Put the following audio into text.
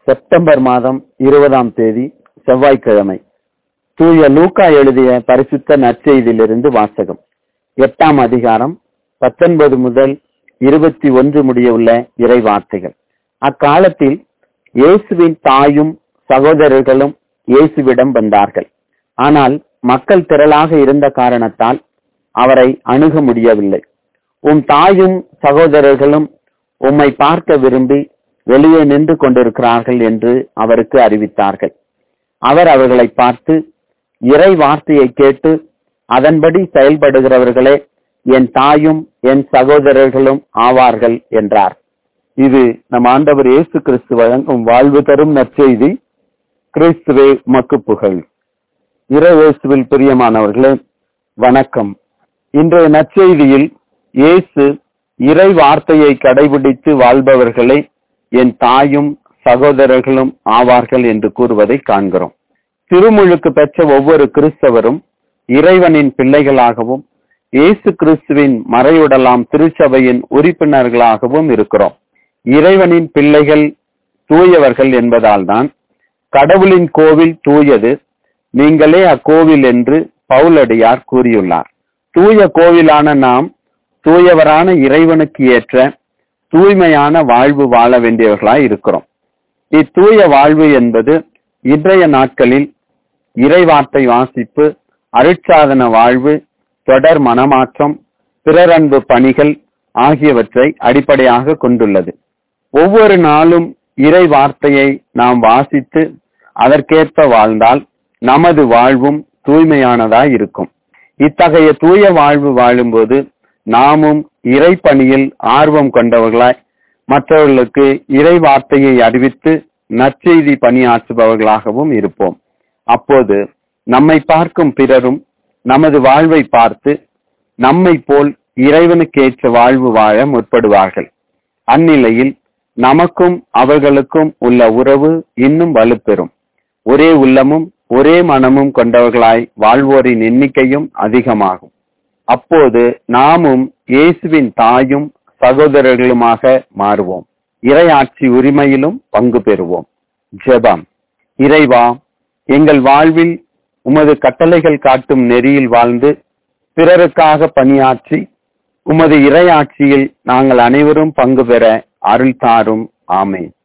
September மாதம் இருபதாம் தேதி செவ்வாய்க்கிழமை தூய லூக்கா எழுதிய பரிசுத்த நற்செய்தியிலிருந்து வாசகம் எட்டாம் அதிகாரம் பத்தொன்பது முதல் இருபத்தி ஒன்று முடிய உள்ள இறை வார்த்தைகள் அக்காலத்தில் இயேசுவின் தாயும் சகோதரர்களும் இயேசுவிடம் வந்தார்கள் ஆனால் மக்கள் திரளாக இருந்த காரணத்தால் அவரை அணுக முடியவில்லை உம் தாயும் சகோதரர்களும் உம்மை பார்க்க விரும்பி வெளியே நின்று கொண்டிருக்கிறார்கள் என்று அவருக்கு அறிவித்தார்கள் அவர் அவர்களை பார்த்து இறை வார்த்தையை கேட்டு அதன்படி செயல்படுகிறவர்களே என் தாயும் என் சகோதரர்களும் ஆவார்கள் என்றார் இது நம் ஆண்டவர் இயேசு கிறிஸ்து வழங்கும் வாழ்வு தரும் நற்செய்தி கிறிஸ்துவே மக்கு புகழ் இறைவேசுவில் பிரியமானவர்களே வணக்கம் இன்றைய நற்செய்தியில் இயேசு இறை வார்த்தையை கடைபிடித்து வாழ்பவர்களே என் தாயும் சகோதரர்களும் ஆவார்கள் என்று கூறுவதை காண்கிறோம் திருமுழுக்கு பெற்ற ஒவ்வொரு கிறிஸ்தவரும் இறைவனின் பிள்ளைகளாகவும் இயேசு கிறிஸ்துவின் மறையுடலாம் திருச்சபையின் உறுப்பினர்களாகவும் இருக்கிறோம் இறைவனின் பிள்ளைகள் தூயவர்கள் என்பதால் தான் கடவுளின் கோவில் தூயது நீங்களே அக்கோவில் என்று பவுலடியார் கூறியுள்ளார் தூய கோவிலான நாம் தூயவரான இறைவனுக்கு ஏற்ற தூய்மையான வாழ்வு வாழ வேண்டியவர்களாய் இருக்கிறோம் இத்தூய வாழ்வு என்பது இன்றைய நாட்களில் இறைவார்த்தை வாசிப்பு அருட்சாதன வாழ்வு தொடர் மனமாற்றம் பிறரன்பு பணிகள் ஆகியவற்றை அடிப்படையாக கொண்டுள்ளது ஒவ்வொரு நாளும் இறை வார்த்தையை நாம் வாசித்து அதற்கேற்ப வாழ்ந்தால் நமது வாழ்வும் தூய்மையானதாய் இருக்கும் இத்தகைய தூய வாழ்வு வாழும்போது நாமும் இறை பணியில் ஆர்வம் கொண்டவர்களாய் மற்றவர்களுக்கு இறை வார்த்தையை அறிவித்து நற்செய்தி பணியாற்றுபவர்களாகவும் இருப்போம் அப்போது நம்மை பார்க்கும் பிறரும் நமது வாழ்வை பார்த்து நம்மை போல் இறைவனுக்கேற்ற வாழ்வு வாழ முற்படுவார்கள் அந்நிலையில் நமக்கும் அவர்களுக்கும் உள்ள உறவு இன்னும் வலுப்பெறும் ஒரே உள்ளமும் ஒரே மனமும் கொண்டவர்களாய் வாழ்வோரின் எண்ணிக்கையும் அதிகமாகும் அப்போது நாமும் இயேசுவின் தாயும் சகோதரர்களுமாக மாறுவோம் இறையாட்சி உரிமையிலும் பங்கு பெறுவோம் ஜெபம் இறைவா எங்கள் வாழ்வில் உமது கட்டளைகள் காட்டும் நெறியில் வாழ்ந்து பிறருக்காக பணியாற்றி உமது இறையாட்சியில் நாங்கள் அனைவரும் பங்கு பெற அருள் தாரும் ஆமேன்